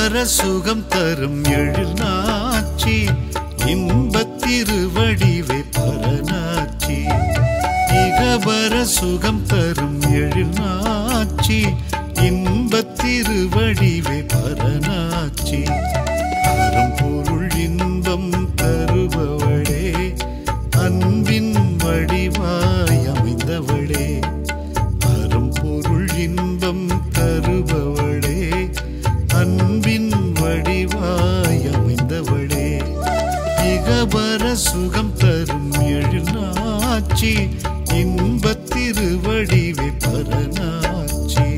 இகபர சுகம் தரும் எழில் நாச்சி இன்பத் திருவடிவே பரநாச்சி இகபர சுகம் தரும் எழில் நாச்சி இன்பத் திருவடிவே பரநாச்சி அரும்பொருள் இன்பம் தருபவளே அன்பின் வடிவாய் அமைந்தவளே அரும்பொருள் இன்பம் தருபவளே அன்பின் வடிவாய் அமைந்தவளே இகபர சுகம் தரும் எழுநாச்சி இன்பத் திருவடிவே பரநாச்சி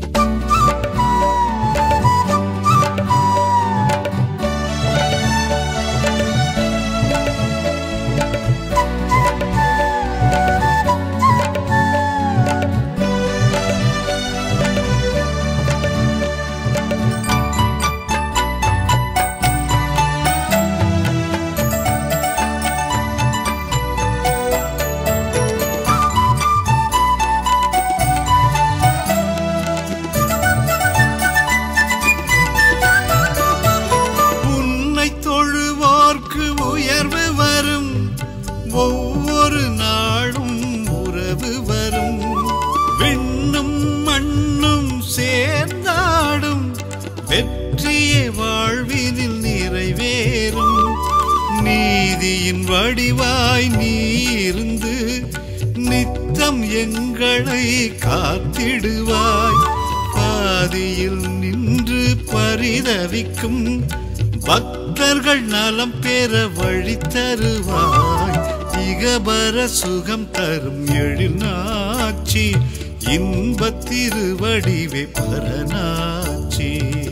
உன்னை தொழுவோர்க்கு உயர்வு வரும் ஒவ்வொரு நாளும் உறவு வரும் விண்ணும் மண்ணும் சேர்ந்தாடும் வெற்றியே வாழ்வினில் நிறைவேறும் நீதியின் வடிவாய் நீ இருந்து நித்தம் எங்களை காத்திடுவாய் பாதியில் நின்று பரிதவிக்கும் பக்தர்கள் நலம் பெற வழி தருவாய் இகபர சுகம் தரும் எழில் நாச்சி இன்பத் திருவடிவே பரநாச்சி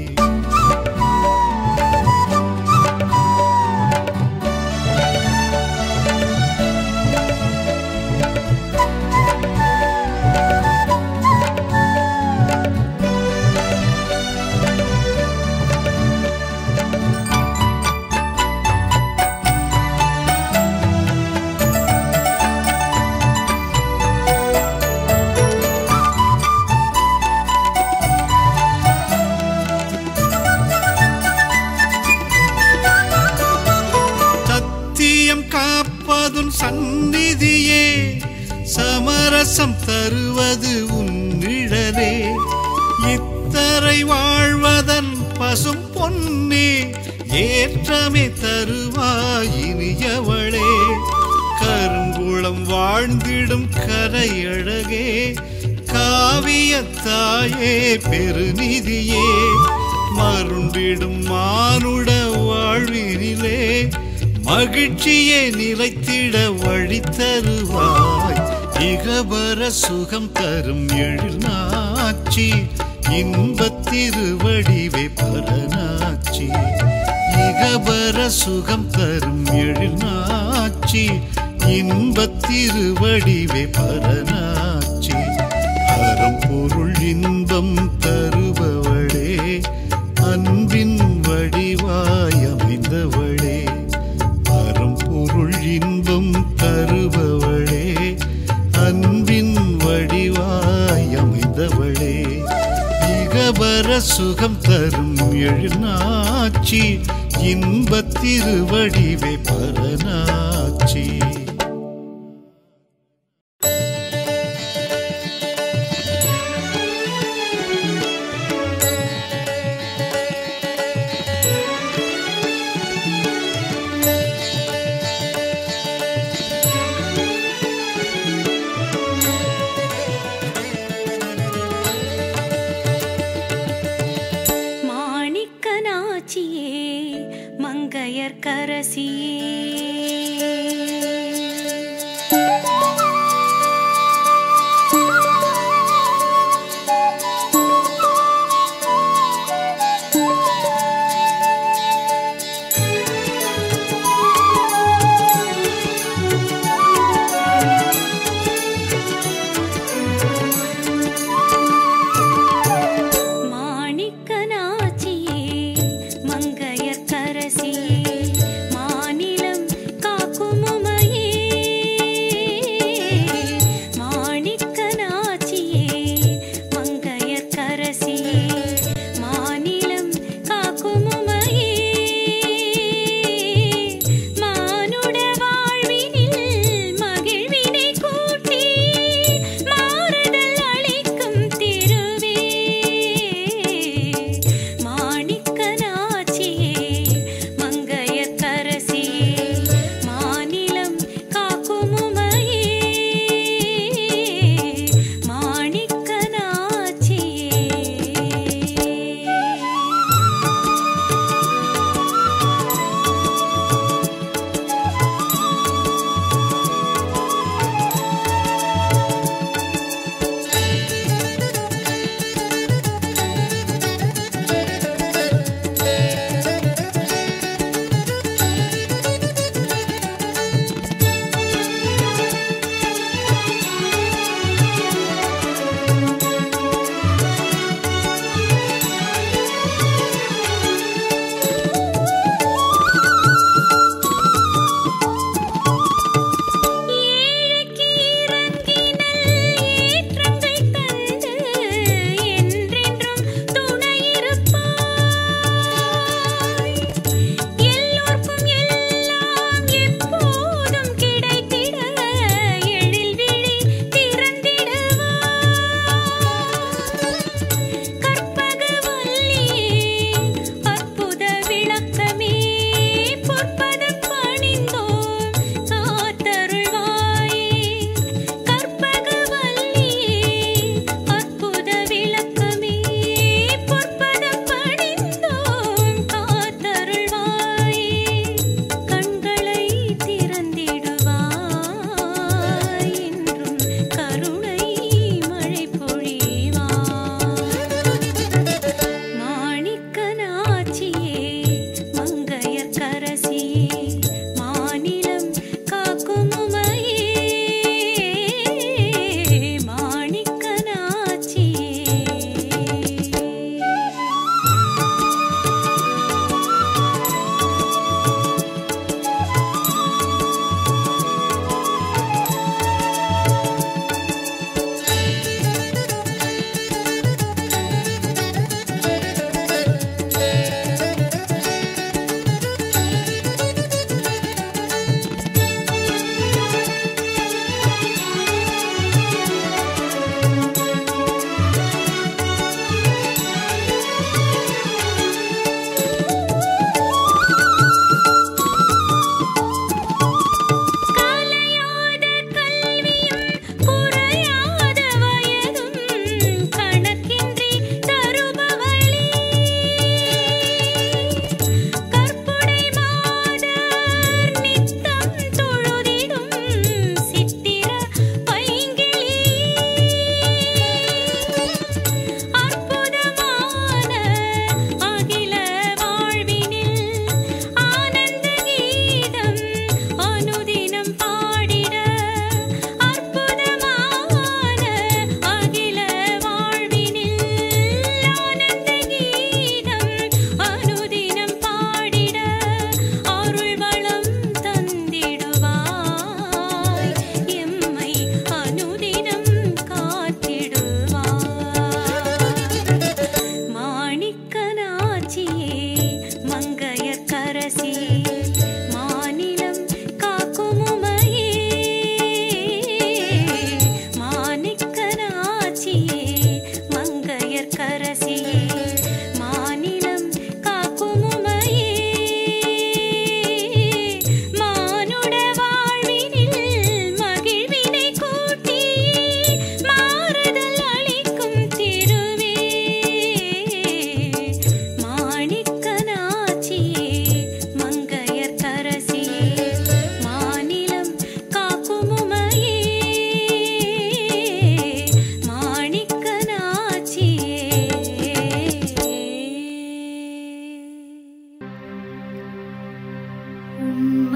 சத்தியம் காப்பதும் சந்நிதியே சமரசம் தருவது உன் நிழலே இத்தரை வாழ்வதன் பசும் பொன்னே ஏற்றமே தருவாய் இனியவளே கருங்குளம் வாழ்ந்திடும் கரையழகே காவியத்தாயே பெருநிதியே மருண்டிடும் மானுட வாழ்வினிலே மகிழ்ச்சியே நிலைத்திட வழி தருவாய் இகபர சுகம் தரும் எழில் நாச்சி இன்பத் திருவடிவே பரநாச்சி இகபர சுகம் தரும் எழில் நாச்சி இன்பத் திருவடிவே பரநாச்சி அறம்பொருள் இன்பம் தருபவளே அன்பின் வடிவாய் அமைந்தவளே அறம்பொருள் இன்பம் தருபவளே அன்பின் வடிவாய் அமைந்தவளே இகபர சுகம் தரும் எழுநாச்சி இன்பத் திருவடிவே பரநாச்சி மாணிக்கனாச்சியே மங்கையர் கரசியே மாணிக்கனாச்சியே மங்கையர் கரசியே மாநிலம் காக்குமோ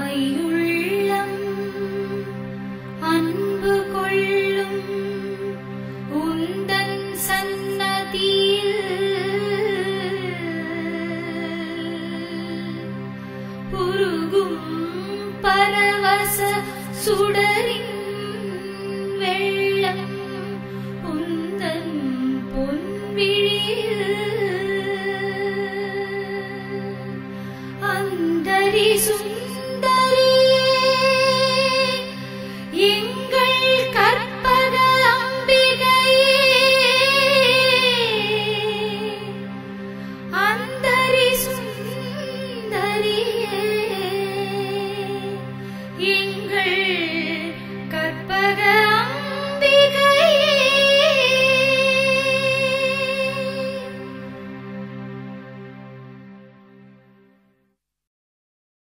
அன்னையுள்ளம் அன்பு கொள்ளும் உந்தன் சன்னதியில் உருகும் பரவச சுடரின் வெள்ளம் உந்தன் பொன்விழியில் அந்தரி சுந்தரியே எங்கள் கற்பக அம்பிகையே அந்தரி சுந்தரியே